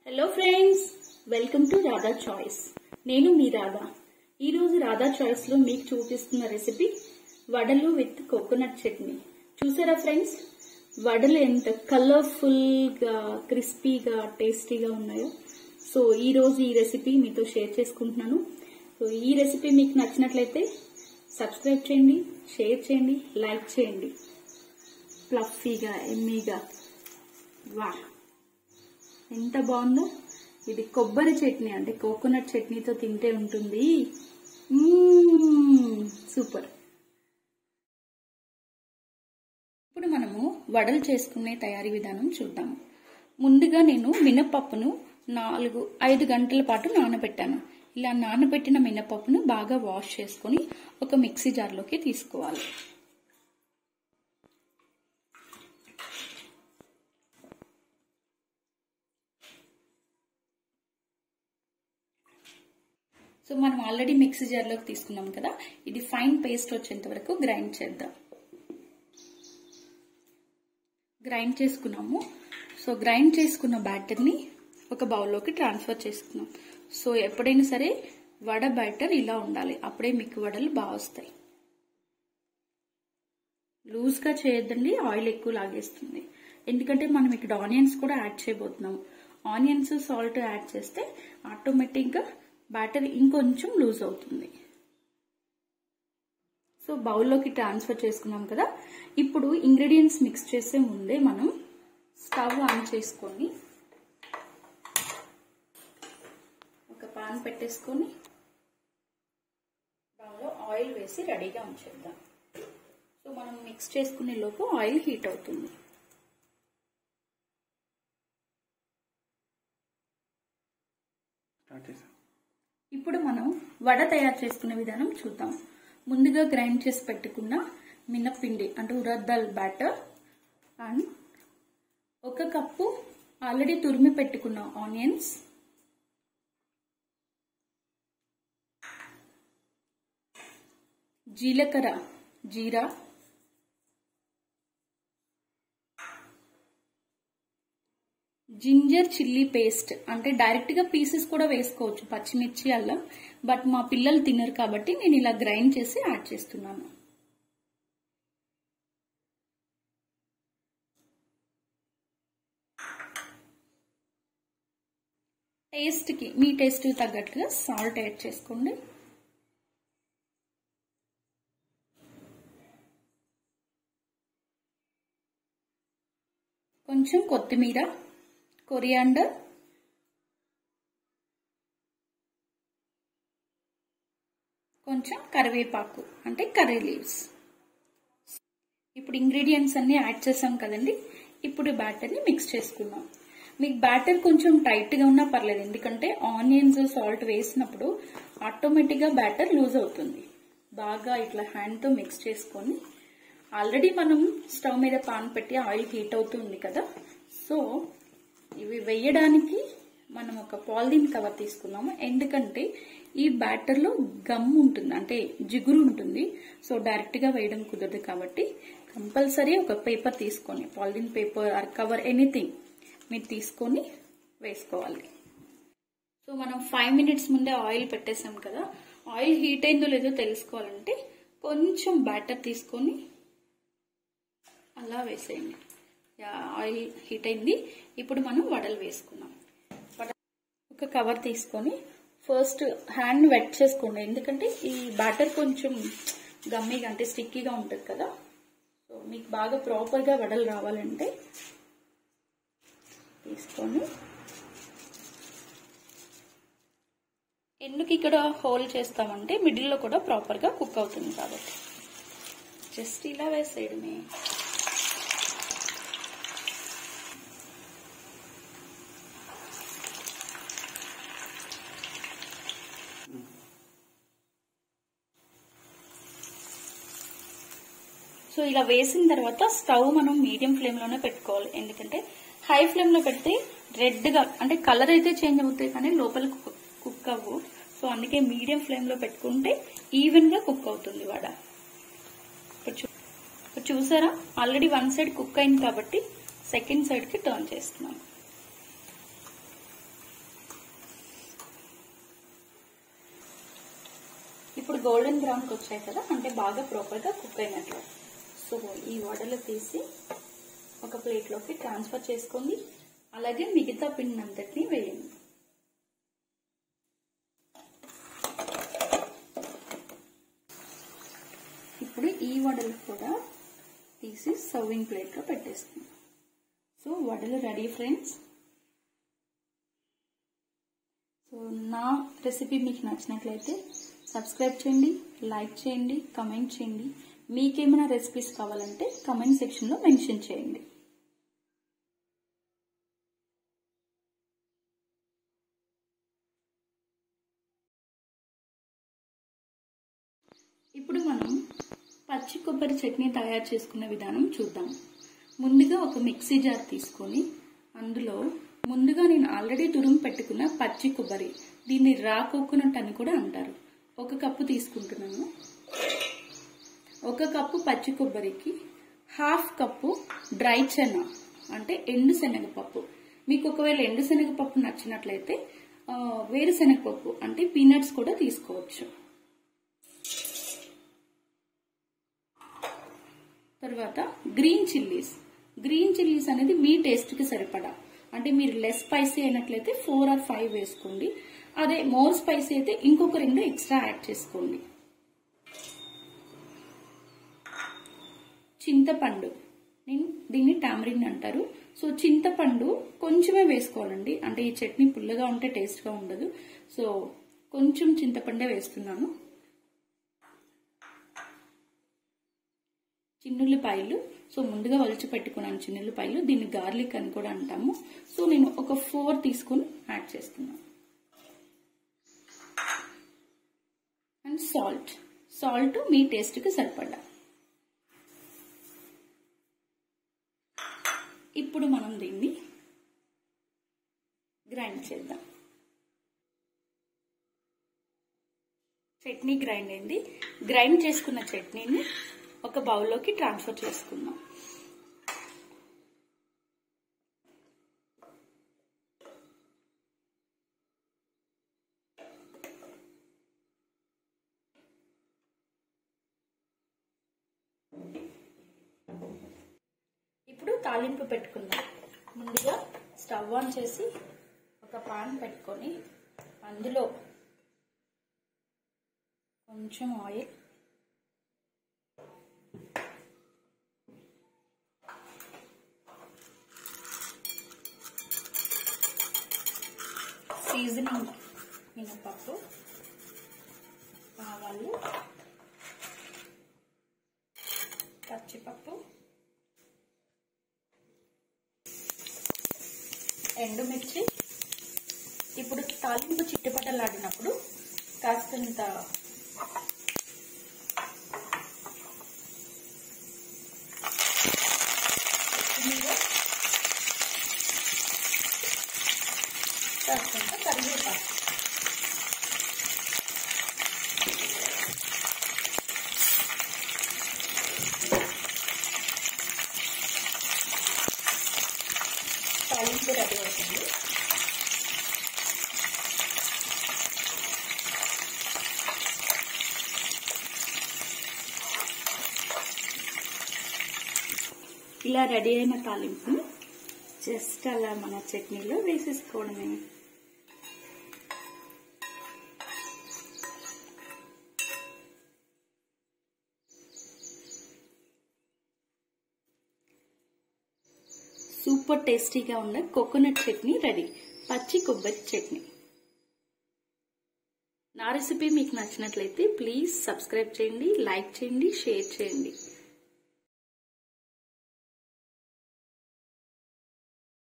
hello friends welcome to Radha choice నేను మీ రాధా ఈరోజు రాధా చాయిస్ లో మీకు చూపిస్తున్న రెసిపీ వడలు విత్ కోకోనట్ చట్నీ చూసారా ఫ్రెండ్స్ వడలు ఎంత కలర్ఫుల్ గా క్రిస్పీగా టేస్టీగా ఉన్నాయో సో ఈ రోజు ఈ రెసిపీ మీతో షేర్ చేసుకుంటున్నాను సో ఈ రెసిపీ మీకు నచ్చినట్లయితే సబ్స్క్రైబ్ చేయండి షేర్ చేయండి లైక్ చేయండి ఫ్లఫీగా ఎమ్మీగా వా ఎంత బాగుందో ఇది కొబ్బరి చట్నీ అంటే కోకోనట్ చట్నీతో తింటే ఉంటుంది మ్మ్, సూపర్ ఇప్పుడు మనము వడలు చేసుకునే తయారీ విధానం చూద్దాము ముందుగా నేను మినపప్పును నాలుగు ఐదు గంటల పాటు నానబెట్టాను ఇలా నానబెట్టిన మినపప్పును బాగా వాష్ చేసుకొని ఒక మిక్సీ జార్లోకి తీసుకోవాలి సో మనం ఆల్రెడీ మిక్సీ జార్లోకి తీసుకున్నాం కదా ఇది ఫైన్ పేస్ట్ వచ్చేంత వరకు గ్రైండ్ చేద్దాం గ్రైండ్ చేసుకున్నాము సో గ్రైండ్ చేసుకున్న బ్యాటర్ని ఒక బౌల్లోకి ట్రాన్స్ఫర్ చేసుకున్నాం సో ఎప్పుడైనా సరే వడ బ్యాటర్ ఇలా ఉండాలి అప్పుడే మీకు వడలు బాగా వస్తాయి లూజ్గా చేయొద్దండి ఆయిల్ ఎక్కువ లాగేస్తుంది ఎందుకంటే మనం ఇక్కడ ఆనియన్స్ కూడా యాడ్ చేయబోతున్నాం ఆనియన్స్ సాల్ట్ యాడ్ చేస్తే ఆటోమేటిక్గా బ్యాటర్ ఇంకొంచెం లూజ్ అవుతుంది సో బౌల్లోకి ట్రాన్స్ఫర్ చేసుకున్నాం కదా ఇప్పుడు ఇంగ్రీడియంట్స్ మిక్స్ చేసే ముందే మనం స్టవ్ ఆన్ చేసుకొని ఒక పాన్ పెట్టేసుకొని దానిలో ఆయిల్ వేసి రెడీగా ఉంచేద్దాం సో మనం మిక్స్ చేసుకునే లోపు ఆయిల్ హీట్ అవుతుంది స్టార్ట్ చేసాం ఇప్పుడు మనం వడ తయారు చేసుకునే విధానం చూద్దాం ముందుగా గ్రైండ్ చేసి పెట్టుకున్న మినప్పిండి అంటే ఉరద్దల్ బ్యాటర్ అండ్ ఒక కప్పు ఆల్రెడీ తురిమి పెట్టుకున్న ఆనియన్స్ జీలకర్ర జీరా జింజర్ చిల్లీ పేస్ట్ అంటే డైరెక్ట్ గా పీసెస్ కూడా వేసుకోవచ్చు పచ్చిమిర్చి అల్లం బట్ మా పిల్లలు తినరు కాబట్టి నేను ఇలా గ్రైండ్ చేసి యాడ్ చేస్తున్నాను టేస్ట్ కి మీ టేస్ట్ తగ్గట్టుగా సాల్ట్ యాడ్ చేసుకోండి కొంచెం కొత్తిమీర కొరియాండర్ కొంచెం కరివేపాకు అంటే కర్రీ లీవ్స్ ఇప్పుడు ఇంగ్రీడియంట్స్ అన్ని యాడ్ చేసాం కదండి ఇప్పుడు బ్యాటర్ని మిక్స్ చేసుకుందాం మీకు బ్యాటర్ కొంచెం టైట్గా ఉన్నా పర్లేదు ఎందుకంటే ఆనియన్స్ సాల్ట్ వేసినప్పుడు ఆటోమేటిక్గా బ్యాటర్ లూజ్ అవుతుంది బాగా ఇట్లా హ్యాండ్తో మిక్స్ చేసుకొని ఆల్రెడీ మనం స్టవ్ మీద పాన్ పెట్టి ఆయిల్ హీట్ అవుతుంది కదా సో ఇవి వేయడానికి మనం ఒక పాలిథిన్ కవర్ తీసుకున్నాము ఎందుకంటే ఈ బ్యాటర్లో గమ్ ఉంటుంది అంటే జిగురు ఉంటుంది సో డైరెక్ట్గా వేయడం కుదరదు కాబట్టి కంపల్సరీ ఒక పేపర్ తీసుకొని polythene paper or cover anything మీరు తీసుకొని వేసుకోవాలి సో మనం ఫైవ్ మినిట్స్ ముందే ఆయిల్ పెట్టేసాం కదా ఆయిల్ హీట్ అయిందో లేదో తెలుసుకోవాలంటే కొంచెం బ్యాటర్ తీసుకొని అలా వేసేయండి ఆయిల్ హీట్ అయింది ఇప్పుడు మనం వడలు వేసుకున్నాం ఒక కవర్ తీసుకొని ఫస్ట్ హ్యాండ్ వెట్ చేసుకోండి ఎందుకంటే ఈ బ్యాటర్ కొంచెం గమ్మీగా అంటే స్టిక్కీగా ఉంటుంది కదా సో మీకు బాగా ప్రాపర్గా వడలు రావాలంటే తీసుకొని ఎందుకు ఇక్కడ హోల్ చేస్తామంటే మిడిల్లో కూడా ప్రాపర్గా కుక్ అవుతుంది కాబట్టి జస్ట్ ఇలా వేసేయడమే సో ఇలా వేసిన తర్వాత స్టవ్ మనం మీడియం ఫ్లేమ్ లోనే పెట్టుకోవాలి ఎందుకంటే హై ఫ్లేమ్ లో పెడితే రెడ్ గా అంటే కలర్ అయితే చేంజ్ అవుతాయి కానీ లోపల కుక్ అవ్వు సో అందుకే మీడియం ఫ్లేమ్ లో పెట్టుకుంటే ఈవెన్ గా కుక్ అవుతుంది వడ ఇప్పుడు చూసారా ఆల్రెడీ వన్ సైడ్ కుక్ అయింది కాబట్టి సెకండ్ సైడ్ కి టర్న్ చేస్తున్నాను గోల్డెన్ బ్రౌన్కి వచ్చాయి కదా అంటే బాగా ప్రాపర్గా కుక్ అయినట్లు సో ఈ వడలు తీసి ఒక ప్లేట్లోకి ట్రాన్స్ఫర్ చేసుకోండి అలాగే మిగతా పిండి అంతటిని వేయండి ఇప్పుడు ఈ వడలు కూడా తీసి సర్వింగ్ ప్లేట్లో పెట్టేసుకుందాం సో వడలు రెడీ ఫ్రెండ్స్ సో నా రెసిపీ మీకు నచ్చినట్లయితే సబ్స్క్రైబ్ చేయండి లైక్ చేయండి కమెంట్ చేయండి మీకేమైనా రెసిపీస్ కావాలంటే కమెంట్ సెక్షన్లో మెన్షన్ చేయండి ఇప్పుడు మనం పచ్చి కొబ్బరి చట్నీ తయారు చేసుకునే విధానం చూద్దాం ముందుగా ఒక మిక్సీ జార్ తీసుకొని అందులో ముందుగా నేను ఆల్రెడీ తురుము పెట్టుకున్న పచ్చి కొబ్బరి దీన్ని రా కోకోనట్ అని కూడా అంటారు ఒక కప్పు తీసుకుంటున్నాను ఒక కప్పు పచ్చి కొబ్బరికి హాఫ్ కప్పు డ్రై చెన్న అంటే ఎండు శనగపప్పు మీకు ఒకవేళ ఎండు శనగపప్పు నచ్చినట్లయితే ఆ, వేరుశనగపప్పు అంటే పీనట్స్ కూడా తీసుకోవచ్చు తర్వాత గ్రీన్ చిల్లీస్ గ్రీన్ చిల్లీస్ అనేది మీ టేస్ట్ కి సరిపడా అంటే మీరు లెస్ స్పైసీ అయినట్లయితే ఫోర్ ఆర్ ఫైవ్ వేసుకోండి అదే మోర్ స్పైసీ అయితే ఇంకొక రెండు ఎక్స్ట్రా యాడ్ చేసుకోండి చింతపండు నేను దీన్ని టామరిన్ అంటారు సో చింతపండు కొంచెమే వేసుకోవాలండి అంటే ఈ చట్నీ పుల్లగా ఉంటే టేస్ట్గా ఉండదు సో కొంచెం చింతపండే వేస్తున్నాను చిన్నుల్లిపాయలు సో ముందుగా వలిచి పెట్టుకున్నాను చిన్నుల్లిపాయలు దీన్ని గార్లిక్ అని కూడా అంటాము సో నేను ఒక ఫోర్ తీసుకుని యాడ్ చేస్తున్నాను అండ్ సాల్ట్ సాల్ట్ మీ టేస్ట్కి సరిపడా ఇప్పుడు మనం దీన్ని గ్రైండ్ చేద్దాం చట్నీ గ్రైండ్ అయింది గ్రైండ్ చేసుకున్న చట్నీని ఒక బౌల్లోకి ట్రాన్స్ఫర్ చేసుకుందాం ఇప్పుడు తాలింపు పెట్టుకుందాం ముందుగా స్టవ్ ఆన్ చేసి ఒక పాన్ పెట్టుకొని అందులో కొంచెం ఆయిల్ సీజనింగ్ మినపప్పు ఆవాలు పచ్చిపప్పు ఎండుమిర్చి ఇప్పుడు తాలింపు చిట్టుపట్టలాడినప్పుడు కాస్తంత కొత్తిమీర, కాస్తంత కరివేపాకు తాలింపు రెడీ అవుతుంది ఇలా రెడీ అయిన తాలింపుని జస్ట్ అలా మన చట్నీలో వేసేసుకోవడమే సూపర్ టేస్టీగా ఉన్న కోకోనట్ చట్నీ రెడీ పచ్చి కొబ్బరి చట్నీ నా రెసిపీ మీకు నచ్చినట్లయితే ప్లీజ్ సబ్స్క్రైబ్ చేయండి లైక్ చేయండి షేర్ చేయండి